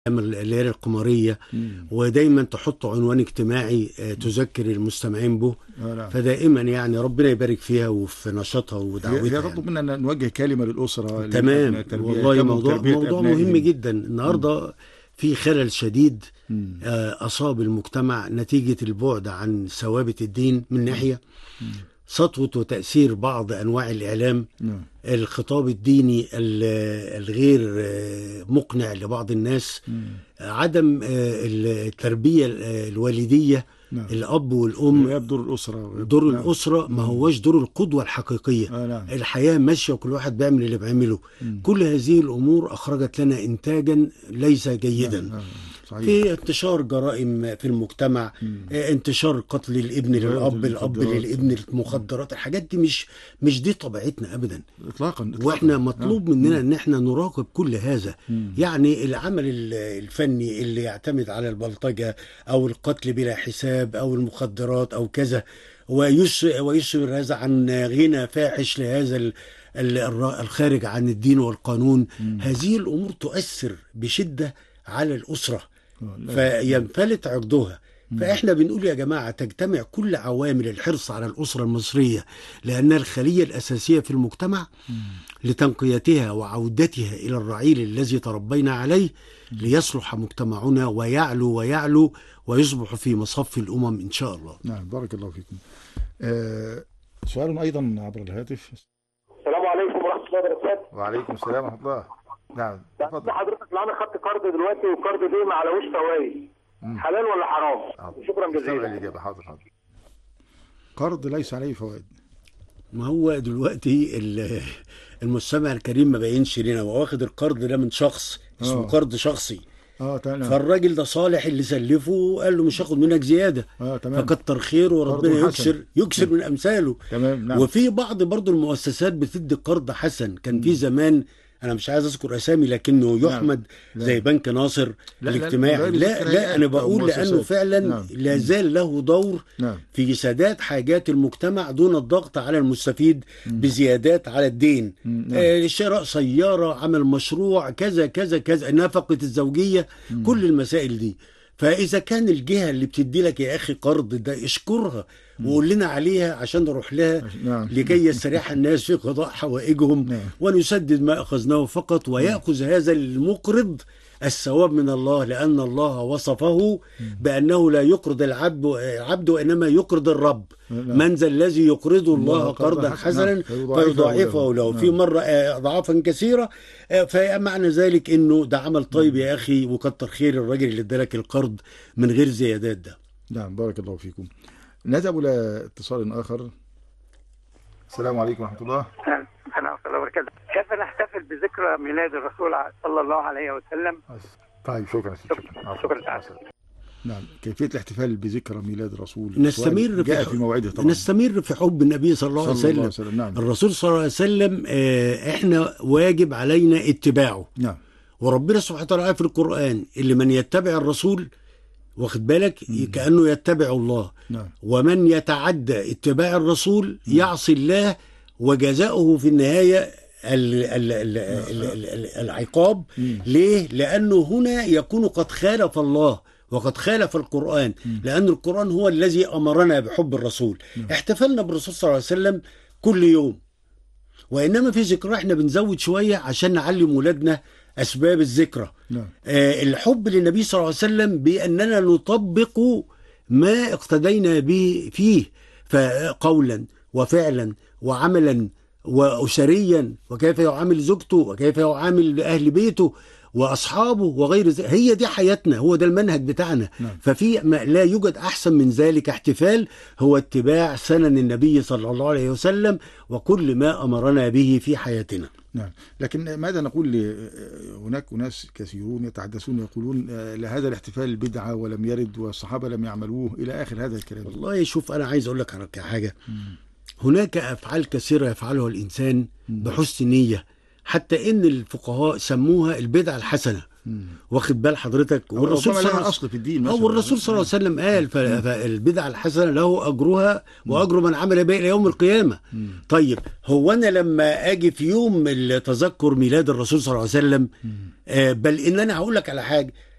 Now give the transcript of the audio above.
الليالي القمرية مم. ودايما تحط عنوان اجتماعي آه، تذكر المستمعين به آه، نعم. فدائما يعني ربنا يبارك فيها وفي نشاطها هي ودعوتها هي يعني. تطلب منا ان نوجه كلمه للاسره تمام للأبناء، تربية- والله كم موضوع تربية موضوع أبنائهم. مهم جدا النهارده في خلل شديد مم. آه، أصاب المجتمع نتيجة البعد عن ثوابت الدين من ناحية سطوة وتأثير بعض أنواع الإعلام نعم. الخطاب الديني ال- الغير آه، مقنع لبعض الناس مم. عدم آه، التربية ال- الوالدية نعم. الأب والأم غياب دور الاسره دور نعم. الأسرة ما هوش دور القدوة الحقيقية آه نعم الحياة ماشية وكل واحد بيعمل اللي بيعمله مم. كل هذه الأمور أخرجت لنا إنتاجا ليس جيدا نعم. صحيح في انتشار جرائم في المجتمع مم. آه، انتشار قتل الابن غير للاب الاب المخدرات. للابن المخدرات الحاجات دي مش مش دي طبيعتنا ابدا اطلاقا إطلاقاً. واحنا مطلوب آه. مننا ان احنا نراقب كل هذا مم. يعني العمل ال- الفني اللي يعتمد على البلطجه او القتل بلا حساب او المخدرات او كذا ويش ويشعر هذا عن غنى فاحش لهذا ال- ال- الر- الخارج عن الدين والقانون هذه الامور تؤثر بشده على الاسره آه، لا. فينفلت عقدها فاحنا بنقول يا جماعه تجتمع كل عوامل الحرص على الاسره المصريه لانها الخليه الاساسيه في المجتمع لتنقيتها وعودتها الى الرعيل الذي تربينا عليه ليصلح مجتمعنا ويعلو ويعلو ويصبح في مصف الامم ان شاء الله. نعم بارك الله فيكم آه سؤال ايضا عبر الهاتف السلام عليكم ورحمه الله وبركاته وعليكم السلام ورحمه الله نعم بس تفضل حضرتك معانا خدت قرض دلوقتي والقرض ده ما عليهوش فوائد مم. حلال ولا حرام حاضر. شكرا استمع جزيلا الاجابه حاضر حاضر قرض ليس عليه فوائد ما هو دلوقتي ال- المستمع الكريم ما بينش لنا هو واخد القرض ده من شخص اسمه آه. قرض شخصي اه تمام فالراجل ده صالح اللي سلفه قال له مش هاخد منك زياده اه تمام فكتر خيره وربنا قرض حسن. يكسر يكسر من امثاله تمام نعم وفي بعض برضو المؤسسات بتدي قرض حسن كان في زمان انا مش عايز اذكر اسامي لكنه يحمد لا. زي بنك ناصر لا، لا، الاجتماعي لا، لا لا، لا انا لا، بقول لانه مؤسسات. فعلا نعم. لا زال له دور نعم في سداد حاجات المجتمع دون الضغط على المستفيد بزيادات على الدين مم، نعم. آه شراء سيارة عمل مشروع كذا كذا كذا نفقة الزوجية كل المسائل دي فإذا كان الجهة اللي بتدي لك يا أخي قرض ده اشكرها وقول لنا عليها عشان نروح لها نعم لكي يستريح الناس في قضاء حوائجهم نعم. ونسدد ما أخذناه فقط ويأخذ هذا المقرض الثواب من الله لأن الله وصفه بأنه لا يقرض العبد العبد وإنما يقرض الرب نعم. من ذا الذي يقرض الله الله قرضاً قرضا حسناً حسنا فيضاعفه فيضاعفه له. له نعم. في مرة آه، أضعافا كثيرة آه، فمعنى ذلك إنه ده عمل طيب يا أخي وكتر خير الراجل اللي ادالك القرض من غير زيادات ده نعم بارك الله فيكم نذهب الى اتصال اخر السلام عليكم ورحمه الله السلام ورحمة الله وبركاته كيف نحتفل بذكرى ميلاد الرسول صلى الله عليه وسلم طيب شكرا شكرا شكرا تعالى. نعم كيفيه الاحتفال بذكرى ميلاد الرسول نستمر سؤال جاء في في موعده طبعا نستمر في حب النبي صلى الله عليه صلى الله عليه وسلم وسلم نعم الرسول صلى الله عليه وسلم آه، احنا واجب علينا اتباعه نعم وربنا سبحانه وتعالى في القرآن اللي من يتبع الرسول واخد بالك كأنه يتبع الله نعم ومن يتعدى اتباع الرسول يعصي الله وجزاؤه في النهاية ال ال ال ال ال ال العقاب ليه؟ لأنه هنا يكون قد خالف الله وقد خالف القرآن لأن القرآن هو الذي أمرنا بحب الرسول احتفلنا بالرسول صلى الله عليه وسلم كل يوم وإنما في ذكرى احنا بنزود شوية عشان نعلم ولادنا أسباب الذكرى نعم آه، الحب للنبي صلى الله عليه وسلم بأننا نطبق ما اقتدينا به فيه فقولا وفعلا وعملا وأسريا وكيف يعامل زوجته وكيف يعامل أهل بيته وأصحابه وغير ذلك هي دي حياتنا هو ده المنهج بتاعنا نعم. ففي ما لا يوجد أحسن من ذلك احتفال هو اتباع سنن النبي صلى الله عليه وسلم وكل ما أمرنا به في حياتنا نعم لكن ماذا نقول ل- هناك أناس كثيرون يتحدثون يقولون آه، لهذا الاحتفال بدعة ولم يرد والصحابة لم يعملوه إلى آخر هذا الكلام والله شوف انا عايز اقول لك على حاجه هناك افعال كثيره يفعلها الانسان بحسن نيه حتى ان الفقهاء سموها البدعه الحسنه واخد بال حضرتك والرسول ربما صلى لها الله اصل في الدين اه مثلا والرسول صلى الله عليه وسلم قال ف- فالبدعه الحسنه له اجرها واجر من عمل بها الى يوم القيامه. طيب هو انا لما اجي في يوم تذكر ميلاد الرسول صلى الله عليه وسلم آه بل ان انا هقول لك على حاجه